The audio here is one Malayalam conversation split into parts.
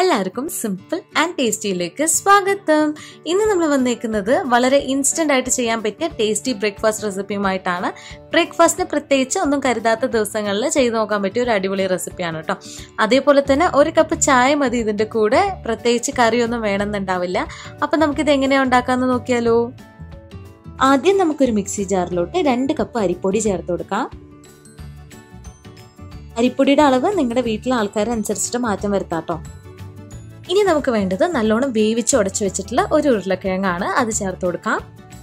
എല്ലാവർക്കും സിമ്പിൾ ആൻഡ് ടേസ്റ്റിയിലേക്ക് സ്വാഗതം ഇന്ന് നമ്മൾ വന്നേക്കുന്നത് വളരെ ഇൻസ്റ്റന്റ് ആയിട്ട് ചെയ്യാൻ പറ്റിയ ടേസ്റ്റി ബ്രേക്ക്ഫാസ്റ്റ് റെസിപ്പിയുമായിട്ടാണ് ബ്രേക്ക്ഫാസ്റ്റിന് പ്രത്യേകിച്ച് ഒന്നും കരുതാത്ത ദിവസങ്ങളിൽ ചെയ്തു നോക്കാൻ പറ്റിയ ഒരു അടിപൊളി റെസിപ്പിയാണ് കേട്ടോ അതേപോലെ തന്നെ ഒരു കപ്പ് ചായ മതി ഇതിന്റെ കൂടെ പ്രത്യേകിച്ച് കറിയൊന്നും വേണമെന്നുണ്ടാവില്ല അപ്പൊ നമുക്കിത് എങ്ങനെയാ ഉണ്ടാക്കാന്ന് നോക്കിയാലോ ആദ്യം നമുക്കൊരു മിക്സി ജാറിലോട്ട് രണ്ട് കപ്പ് അരിപ്പൊടി ചേർത്ത് കൊടുക്കാം അരിപ്പൊടിയുടെ അളവ് നിങ്ങളുടെ വീട്ടിലെ ആൾക്കാരനുസരിച്ചിട്ട് മാറ്റം വരുത്താട്ടോ ഇനി നമുക്ക് വേണ്ടത് നല്ലോണം വേവിച്ച് ഉടച്ചു വെച്ചിട്ടുള്ള ഒരു ഉരുളക്കിഴങ്ങാണ് അത് ചേർത്ത് കൊടുക്കാം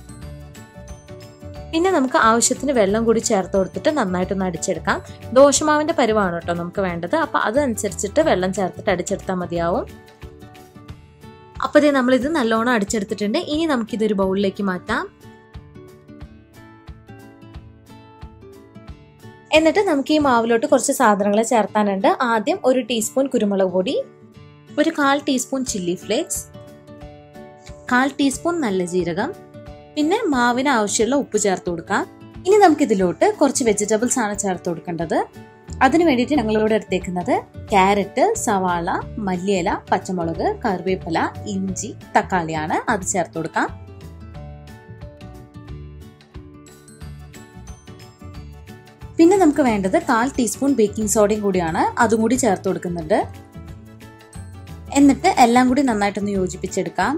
പിന്നെ നമുക്ക് ആവശ്യത്തിന് വെള്ളം കൂടി ചേർത്ത് കൊടുത്തിട്ട് നന്നായിട്ടൊന്ന് അടിച്ചെടുക്കാം ദോശമാവിന്റെ പരുവാണ് കേട്ടോ നമുക്ക് വേണ്ടത് അപ്പൊ അതനുസരിച്ചിട്ട് വെള്ളം ചേർത്തിട്ട് അടിച്ചെടുത്താൽ മതിയാവും അപ്പൊ ഇതേ നമ്മളിത് നല്ലോണം അടിച്ചെടുത്തിട്ടുണ്ട് ഇനി നമുക്കിതൊരു ബൗളിലേക്ക് മാറ്റാം എന്നിട്ട് നമുക്ക് ഈ മാവിലോട്ട് കുറച്ച് സാധനങ്ങൾ ചേർത്താനുണ്ട് ആദ്യം ഒരു ടീസ്പൂൺ കുരുമുളക് പൊടി ഒരു കാൽ ടീസ്പൂൺ ചില്ലി ഫ്ലേക്സ് കാൽ ടീസ്പൂൺ നല്ല ജീരകം പിന്നെ മാവിന് ആവശ്യമുള്ള ഉപ്പ് ചേർത്ത് കൊടുക്കാം ഇനി നമുക്ക് ഇതിലോട്ട് കുറച്ച് വെജിറ്റബിൾസ് ആണ് ചേർത്ത് കൊടുക്കേണ്ടത് അതിന് വേണ്ടിയിട്ട് ഞങ്ങളിവിടെ എടുത്തേക്കുന്നത് ക്യാരറ്റ് സവാള മല്ലിയില പച്ചമുളക് കറിവേപ്പില ഇഞ്ചി തക്കാളിയാണ് അത് ചേർത്ത് കൊടുക്കാം പിന്നെ നമുക്ക് വേണ്ടത് കാൽ ടീസ്പൂൺ ബേക്കിംഗ് സോഡയും കൂടിയാണ് അതും കൂടി ചേർത്ത് കൊടുക്കുന്നുണ്ട് എന്നിട്ട് എല്ലാം കൂടി നന്നായിട്ടൊന്ന് യോജിപ്പിച്ചെടുക്കാം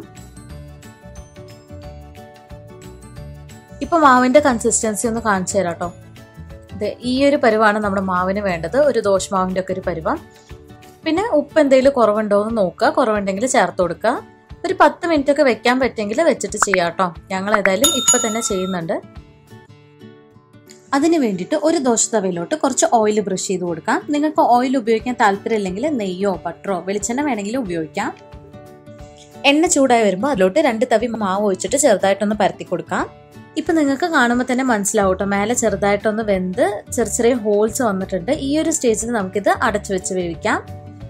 ഇപ്പൊ മാവിന്റെ കൺസിസ്റ്റൻസി ഒന്ന് കാണിച്ചു തരാം കേട്ടോ ഇത് ഈ ഒരു പരുവാണ് നമ്മുടെ മാവിന് വേണ്ടത് ഒരു ദോശമാവിന്റെ ഒക്കെ ഒരു പരുവം പിന്നെ ഉപ്പ് എന്തെങ്കിലും കുറവുണ്ടോ എന്ന് നോക്കുക കുറവുണ്ടെങ്കിൽ ചേർത്ത് കൊടുക്കുക ഒരു പത്ത് മിനിറ്റ് ഒക്കെ വെക്കാൻ പറ്റുമെങ്കിൽ വെച്ചിട്ട് ചെയ്യാം കേട്ടോ ഞങ്ങൾ ഏതായാലും ഇപ്പൊ തന്നെ ചെയ്യുന്നുണ്ട് അതിന് വേണ്ടിയിട്ട് ഒരു ദോശ തവയിലോട്ട് കുറച്ച് ഓയിൽ ബ്രഷ് ചെയ്ത് കൊടുക്കാം നിങ്ങൾക്ക് ഓയിൽ ഉപയോഗിക്കാൻ താല്പര്യമില്ലെങ്കിൽ നെയ്യോ ബട്ടറോ വെളിച്ചെണ്ണ വേണമെങ്കിലും ഉപയോഗിക്കാം എണ്ണ ചൂടായി വരുമ്പോൾ അതിലോട്ട് രണ്ട് തവി മാവ് ഒഴിച്ചിട്ട് ചെറുതായിട്ടൊന്ന് പരത്തി കൊടുക്കാം ഇപ്പൊ നിങ്ങൾക്ക് കാണുമ്പോൾ തന്നെ മനസ്സിലാവും കേട്ടോ മേലെ ചെറുതായിട്ടൊന്ന് വെന്ത് ചെറിയ ചെറിയ ഹോൾസ് വന്നിട്ടുണ്ട് ഈ ഒരു സ്റ്റേജിൽ നമുക്കിത് അടച്ചു വെച്ച് വേവിക്കാം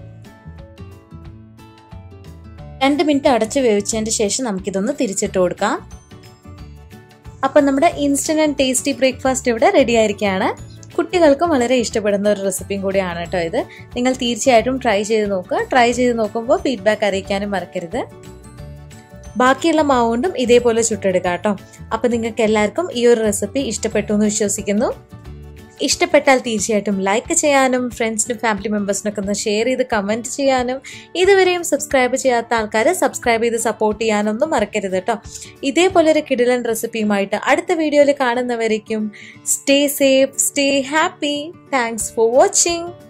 രണ്ട് മിനിറ്റ് അടച്ചു വേവിച്ചതിന് ശേഷം നമുക്കിതൊന്ന് തിരിച്ചിട്ട് കൊടുക്കാം അപ്പം നമ്മുടെ ഇൻസ്റ്റന്റ് ആൻഡ് ടേസ്റ്റി ബ്രേക്ക്ഫാസ്റ്റ് ഇവിടെ റെഡി ആയിരിക്കുകയാണ് കുട്ടികൾക്കും വളരെ ഇഷ്ടപ്പെടുന്ന ഒരു റെസിപ്പിയും കൂടിയാണ് കേട്ടോ ഇത് നിങ്ങൾ തീർച്ചയായിട്ടും ട്രൈ ചെയ്ത് നോക്കുക ട്രൈ ചെയ്ത് നോക്കുമ്പോൾ ഫീഡ്ബാക്ക് അറിയിക്കാനും മറക്കരുത് ബാക്കിയുള്ള മാവ് കൊണ്ടും ഇതേപോലെ ചുട്ടെടുക്കാം കേട്ടോ അപ്പം നിങ്ങൾക്ക് എല്ലാവർക്കും ഈ ഒരു റെസിപ്പി ഇഷ്ടപ്പെട്ടു എന്ന് വിശ്വസിക്കുന്നു ഇഷ്ടപ്പെട്ടാൽ തീർച്ചയായിട്ടും ലൈക്ക് ചെയ്യാനും ഫ്രണ്ട്സിനും ഫാമിലി മെമ്പേഴ്സിനൊക്കെ ഒന്ന് ഷെയർ ചെയ്ത് കമൻറ്റ് ചെയ്യാനും ഇതുവരെയും സബ്സ്ക്രൈബ് ചെയ്യാത്ത ആൾക്കാരെ സബ്സ്ക്രൈബ് ചെയ്ത് സപ്പോർട്ട് ചെയ്യാനൊന്നും മറക്കരുത് കേട്ടോ ഇതേപോലെ ഒരു കിടിലൻ റെസിപ്പിയുമായിട്ട് അടുത്ത വീഡിയോയിൽ കാണുന്നവരേക്കും stay safe stay happy thanks for watching